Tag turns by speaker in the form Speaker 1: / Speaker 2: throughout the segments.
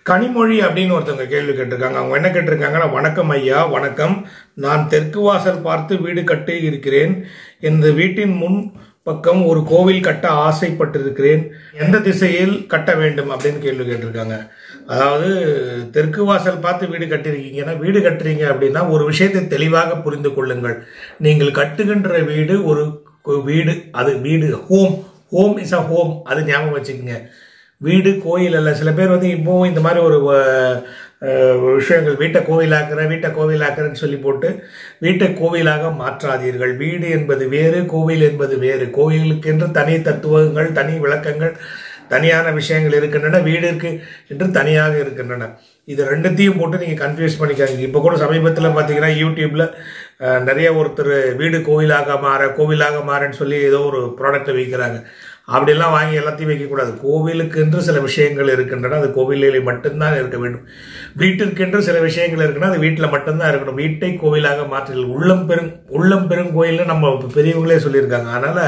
Speaker 1: கனிமொழி அப்படின்னு ஒருத்தவங்க கேள்வி கேட்டிருக்காங்க அவங்க என்ன கேட்டிருக்காங்கன்னா வணக்கம் ஐயா வணக்கம் நான் தெற்கு வாசல் பார்த்து வீடு கட்டி இருக்கிறேன் இந்த வீட்டின் முன் பக்கம் ஒரு கோவில் கட்ட ஆசைப்பட்டிருக்கிறேன் எந்த திசையில் கட்ட வேண்டும் அப்படின்னு கேள்வி கேட்டிருக்காங்க அதாவது தெற்கு வாசல் பார்த்து வீடு கட்டியிருக்கீங்கன்னா வீடு கட்டுறீங்க அப்படின்னா ஒரு விஷயத்தை தெளிவாக புரிந்து கொள்ளுங்கள் நீங்கள் கட்டுகின்ற வீடு ஒரு கு- வீடு அது வீடு home home is a home அது ஞாபகம் வச்சுக்கோங்க வீடு கோயில் அல்ல சில பேர் வந்து இப்போவும் இந்த மாதிரி ஒரு அஹ், அஹ், விஷயங்கள் வீட்டை கோவிலாக்குறேன் வீட்டை கோவிலாக்குறேன்னு சொல்லி போட்டு வீட்டை கோவிலாக மாற்றாதீர்கள் வீடு என்பது வேறு கோவில் என்பது வேறு கோவிலுக்கென்று தனி தத்துவங்கள் தனி விளக்கங்கள் தனியான விஷயங்கள் இருக்கின்றன வீடிற்கு என்று தனியாக இருக்கின்றன இது ரெண்டுத்தையும் போட்டு நீங்கள் கன்ஃபியூஸ் பண்ணிக்காதீங்க இப்போ கூட சமீபத்தில் பார்த்தீங்கன்னா யூடியூப்ல அஹ், நிறைய ஒருத்தர் வீடு கோவிலாக மாற கோவிலாக மாறன்னு சொல்லி ஏதோ ஒரு ப்ராடக்ட்டை விற்கிறாங்க அப்படிலாம் வாங்கி எல்லாத்தையும் வைக்கக்கூடாது கோவிலுக்கென்று சில விஷயங்கள் இருக்கின்றன அது கோவிலில் மட்டும்தான் இருக்க வேண்டும் வீட்டிற்கென்று சில விஷயங்கள் இருக்குன்னா அது வீட்டில் மட்டும்தான் இருக்கணும் வீட்டை கோவிலாக மாற்றுதல் உள்ளம் பெரும் உள்ளம் பெரும் கோயில்னு நம்ம பெரியவங்களே சொல்லியிருக்காங்க அதனால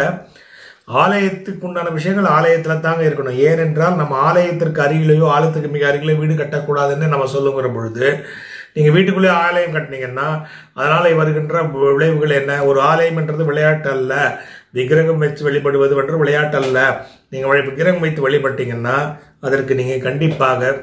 Speaker 1: ஆலயத்துக்கு உண்டான விஷயங்கள் ஆலயத்துல தாங்க இருக்கணும் ஏனென்றால் நம்ம ஆலயத்திற்கு அருகிலேயோ ஆலயத்துக்கு மிக அருகிலே வீடு கட்டக்கூடாதுன்னு நம்ம சொல்லுங்கிற பொழுது நீங்க வீட்டுக்குள்ளே ஆலயம் கட்டினீங்கன்னா அதனால வருகின்ற விளைவுகள் என்ன ஒரு ஆலயம் என்றது விளையாட்டு அல்ல விக்கிரகம் வச்சு வழிபடுவது என்று விளையாட்டு அல்ல நீங்க வழி- விக்கிரகம் வைத்து வழிபட்டீங்கன்னா அதற்கு நீங்க கண்டிப்பாக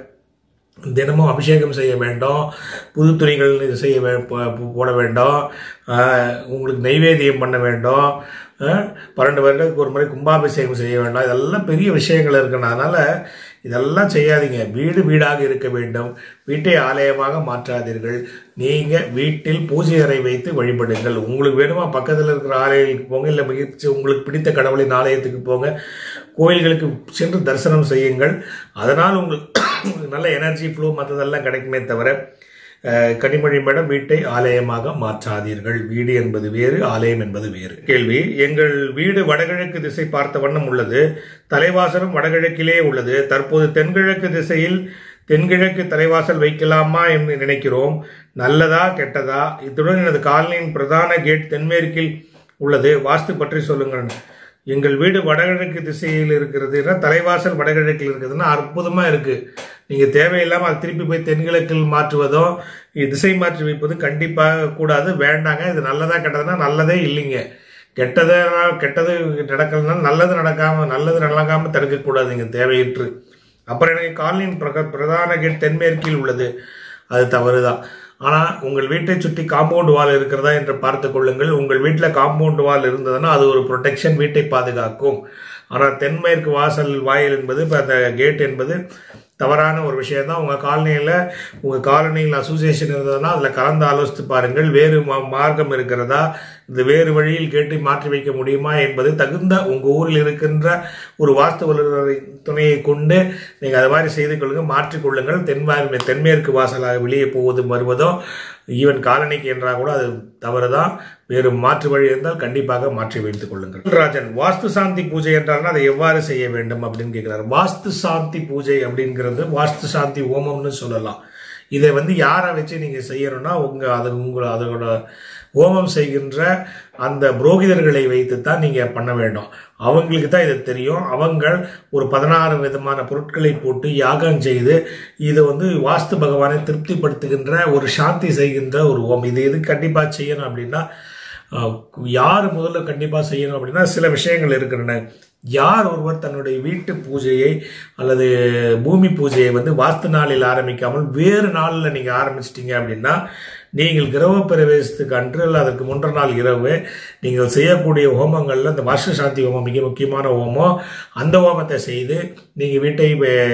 Speaker 1: தினமும் அபிஷேகம் செய்ய வேண்டும் புது துணிகள் செய்ய வே- போ- போ- போட வேண்டும் ஆஹ் உங்களுக்கு நைவேத்தியம் பண்ண வேண்டும் ஆஹ் பன்னெண்டு வருடத்துக்கு ஒரு முறை கும்பாபிஷேகம் செய்ய வேண்டும் இதெல்லாம் பெரிய விஷயங்கள் இருக்குன்னு அதனால இதெல்லாம் செய்யாதீங்க வீடு வீடாக இருக்க வேண்டும் வீட்டை ஆலயமாக மாற்றாதீர்கள் நீங்க வீட்டில் பூஜை அறை வைத்து வழிபடுங்கள் உங்களுக்கு வேணுமா பக்கத்தில் இருக்கிற ஆலயங்களுக்கு போங்க இல்லை மிகச்சி உங்களுக்கு பிடித்த கடவுளின் ஆலயத்துக்கு போங்க கோயில்களுக்கு சென்று தரிசனம் செய்யுங்கள் அதனால் உங்களுக்கு உங்களுக்கு நல்ல எனர்ஜி ஃப்ளோ மற்றதெல்லாம் கிடைக்குமே தவிர அஹ், கனிமொழி மேடம் வீட்டை ஆலயமாக மாற்றாதீர்கள் வீடு என்பது வேறு ஆலயம் என்பது வேறு கேள்வி எங்கள் வீடு வடகிழக்கு திசை பார்த்த வண்ணம் உள்ளது தலைவாசலும் வடகிழக்கிலே உள்ளது தற்போது தென்கிழக்கு திசையில் தென்கிழக்கு தலைவாசல் வைக்கலாமா என்று நினைக்கிறோம் நல்லதா கெட்டதா இத்துடன் எனது காலனியின் பிரதான கேட் தென்மேற்கில் உள்ளது வாஸ்து பற்றி சொல்லுங்கள் எங்கள் வீடு வடகிழக்கு திசையில் இருக்கிறதுனா தலைவாசல் வடகிழக்கில் இருக்குதுன்னா அற்புதமா இருக்கு நீங்க தேவையில்லாம அதை திருப்பி போய் தென்கிழக்கில் மாற்றுவதோ இ- திசை மாற்றி வைப்பதும் கண்டிப்பாக கூடாது வேண்டாங்க இது நல்லதா கெட்டதுன்னா நல்லதே இல்லைங்க கெட்டதை கெட்டது நடக்கலன்னா நல்லது நடக்காம நல்லது நடக்காம தடுக்கக்கூடாதுங்க தேவையற்று அப்புறம் எனக்கு காலனியின் பிரக பிரதான கேட் தென்மேற்கில் உள்ளது அது தவறுதான் ஆனா உங்கள் வீட்டை சுற்றி காம்பவுண்ட் வால் இருக்கிறதா என்று பார்த்து கொள்ளுங்கள் உங்கள் வீட்டில் காம்பவுண்ட் வால் இருந்ததுன்னா அது ஒரு ப்ரொடெக்ஷன் வீட்டை பாதுகாக்கும் ஆனால் தென்மேற்கு வாசல் வாயில் என்பது இப்ப அந்த கேட் என்பது தவறான ஒரு விஷயம் தான் உங்கள் காலனியில் உங்கள் காலனியில் அசோசியேஷன் இருந்ததுன்னா அதில் கலந்து ஆலோசித்து பாருங்கள் வேறு மா- மார்க்கம் இருக்கிறதா இந்த வேறு வழியில் கேட்டு மாற்றி வைக்க முடியுமா என்பது தகுந்த உங்கள் ஊரில் இருக்கின்ற ஒரு வாஸ்து வல்லுநரை துணையை கொண்டு நீங்கள் அது மாதிரி செய்து கொள்ளுங்க மாற்றிக் கொள்ளுங்கள் தென்மா- தென்மேற்கு வாசலாக வெளியே போவதும் வருவதோ ஈவன் காலனிக்கு என்றால் கூட அது தவறுதான் வேறு மாற்று வழி இருந்தால் கண்டிப்பாக மாற்றி வைத்துக் கொள்ளுங்கள் ராஜன் வாஸ்து சாந்தி பூஜை என்றால்னா அதை எவ்வாறு செய்ய வேண்டும் அப்படின்னு கேட்கிறார் வாஸ்து சாந்தி பூஜை அப்படிங்கிறது வாஸ்து சாந்தி ஹோமம்னு சொல்லலாம் இதை வந்து யாரை வச்சு நீங்க செய்யணும்னா உங்க அது உங்க அதோட ஹோமம் செய்கின்ற அந்த புரோகிதர்களை வைத்து தான் நீங்க பண்ண வேண்டும் அவங்களுக்கு தான் இது தெரியும் அவங்க ஒரு பதினாறு விதமான பொருட்களை போட்டு யாகம் செய்து இது வந்து வாஸ்து பகவானை திருப்திப்படுத்துகின்ற ஒரு சாந்தி செய்கின்ற ஒரு ஹோமம் இது எது கண்டிப்பா செய்யணும் அப்படின்னா அஹ், யார் முதல்ல கண்டிப்பா செய்யணும் அப்படின்னா சில விஷயங்கள் இருக்கின்றன யார் ஒருவர் தன்னுடைய வீட்டு பூஜையை அல்லது பூமி பூஜையை வந்து வாஸ்து நாளில் ஆரம்பிக்காமல் வேறு நாளில் நீங்க ஆரம்பிச்சிட்டீங்க அப்படின்னா நீங்கள் கிரக பிரவேசத்துக்கு அன்று அல்ல அதற்கு முன்ற நாள் இரவு நீங்கள் செய்யக்கூடிய ஹோமங்கள்ல இந்த வாஸ்து சாந்தி ஹோமம் மிக முக்கியமான ஹோமம் அந்த ஹோமத்தை செய்து நீங்க வீட்டை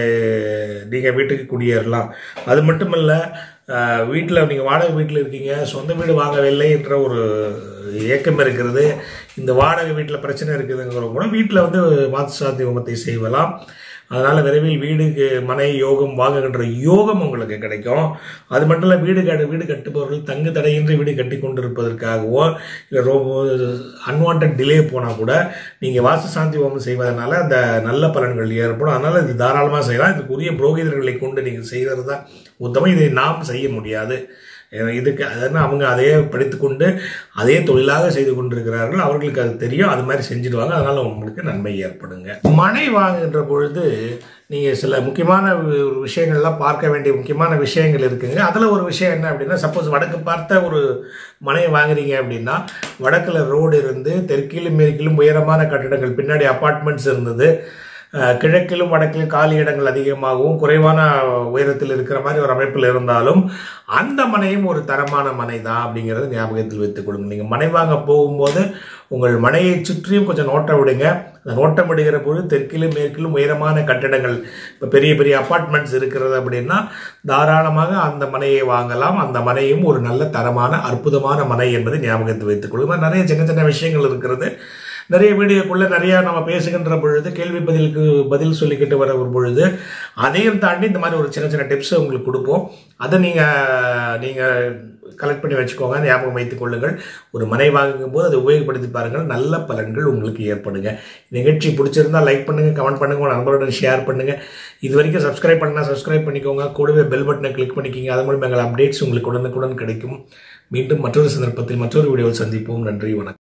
Speaker 1: அஹ், நீங்க வீட்டுக்கு குடியேறலாம் அது மட்டுமல்ல வீட்டில் நீங்கள் வாடகை வீட்டில் இருக்கீங்க சொந்த வீடு வாங்கவில்லை என்ற ஒரு ஏக்கம் இருக்கிறது இந்த வாடகை வீட்டில் பிரச்சனை இருக்குதுங்கிற கூட வீட்டில் வந்து வாஸ்து சாந்தி ஹோமத்தை செய்வலாம் அதனால விரைவில் வீடுக்கு மனை யோகம் வாங்குகின்ற யோகம் உங்களுக்கு கிடைக்கும் அது மட்டும் இல்ல வீடு கட்டு வீடு கட்டுபவர்கள் தங்கு தடையின்றி வீடு கட்டி கொண்டிருப்பதற்காகவோ இல்லை ரொம்ப அன்வான்ட் டிலே போனால் கூட நீங்கள் வாஸ்து சாந்தி ஹோமம் செய்வதனால அந்த நல்ல பலன்கள் ஏற்படும் அதனால இது தாராளமாக செய்யலாம் இதுக்குரிய புரோகிதர்களை கொண்டு நீங்கள் செய்கிறது தான் உத்தமம் இதை நாம் செய்ய முடியாது ஏன்னா இதுக்கு அதனால் அவங்க அதையே படித்துக்கொண்டு அதே தொழிலாக செய்து கொண்டிருக்கிறார்கள் அவர்களுக்கு அது தெரியும் அது மாதிரி செஞ்சிடுவாங்க அதனால உங்களுக்கு நன்மை ஏற்படுங்க மனை வாங்குகின்ற பொழுது நீங்கள் சில முக்கியமான வி- விஷயங்கள்லாம் பார்க்க வேண்டிய முக்கியமான விஷயங்கள் இருக்குங்க அதில் ஒரு விஷயம் என்ன அப்படின்னா சப்போஸ் வடக்கு பார்த்த ஒரு மனையை வாங்குறீங்க அப்படின்னா வடக்கில் ரோடு இருந்து தெற்கிலும் மேற்கிலும் உயரமான கட்டிடங்கள் பின்னாடி அப்பார்ட்மெண்ட்ஸ் இருந்தது அஹ், கிழக்கிலும் வடக்கிலும் காலி இடங்கள் அதிகமாகவும் குறைவான உயரத்தில் இருக்கிற மாதிரி ஒரு அமைப்பில் இருந்தாலும் அந்த மனையும் ஒரு தரமான மனை தான் அப்படிங்கிறத ஞாபகத்தில் வைத்துக் கொள்ளுங்க நீங்கள் மனை வாங்க போகும்போது உங்கள் மனையை சுற்றியும் கொஞ்சம் நோட்டம் விடுங்க அந்த நோட்டம் விடுகிற பொழுது தெற்கிலும் மேற்கிலும் உயரமான கட்டிடங்கள் இப்போ பெரிய பெரிய அப்பார்ட்மெண்ட்ஸ் இருக்கிறது அப்படின்னா தாராளமாக அந்த மனையை வாங்கலாம் அந்த மனையும் ஒரு நல்ல தரமான அற்புதமான மனை என்பதை ஞாபகத்தில் வைத்துக் கொள்ளுங்க நிறைய சின்ன சின்ன விஷயங்கள் இருக்கிறது நிறைய வீடியோக்குள்ள நிறைய நம்ம பேசுகின்ற பொழுது கேள்வி பதிலுக்கு பதில் சொல்லிக்கிட்டு வர ஒரு பொழுது அதையும் தாண்டி இந்த மாதிரி ஒரு சின்ன சின்ன டிப்ஸ் உங்களுக்கு கொடுப்போம் அதை நீங்கள் நீங்கள் கலெக்ட் பண்ணி வச்சுக்கோங்க ஞாபகம் வைத்துக் கொள்ளுங்கள் ஒரு மனை வாங்கும் போது அதை உபயோகப்படுத்தி பாருங்கள் நல்ல பலன்கள் உங்களுக்கு ஏற்படுங்க நிகழ்ச்சி பிடிச்சிருந்தா லைக் பண்ணுங்க கமெண்ட் பண்ணுங்க உங்க நண்பருடன் ஷேர் பண்ணுங்க இது வரைக்கும் சப்ஸ்கிரைப் பண்ணா சப்ஸ்கிரைப் பண்ணிக்கோங்க கூடவே பெல் பட்டனை கிளிக் பண்ணிக்கிங்க அது மூலம் எங்கள் அப்டேட்ஸ் உங்களுக்கு உடனுக்குடன் கிடைக்கும் மீண்டும் மற்றொரு சந்தர்ப்பத்தில் மற்றொரு வீடியோவில் சந்திப்போம் நன்றி வணக்கம்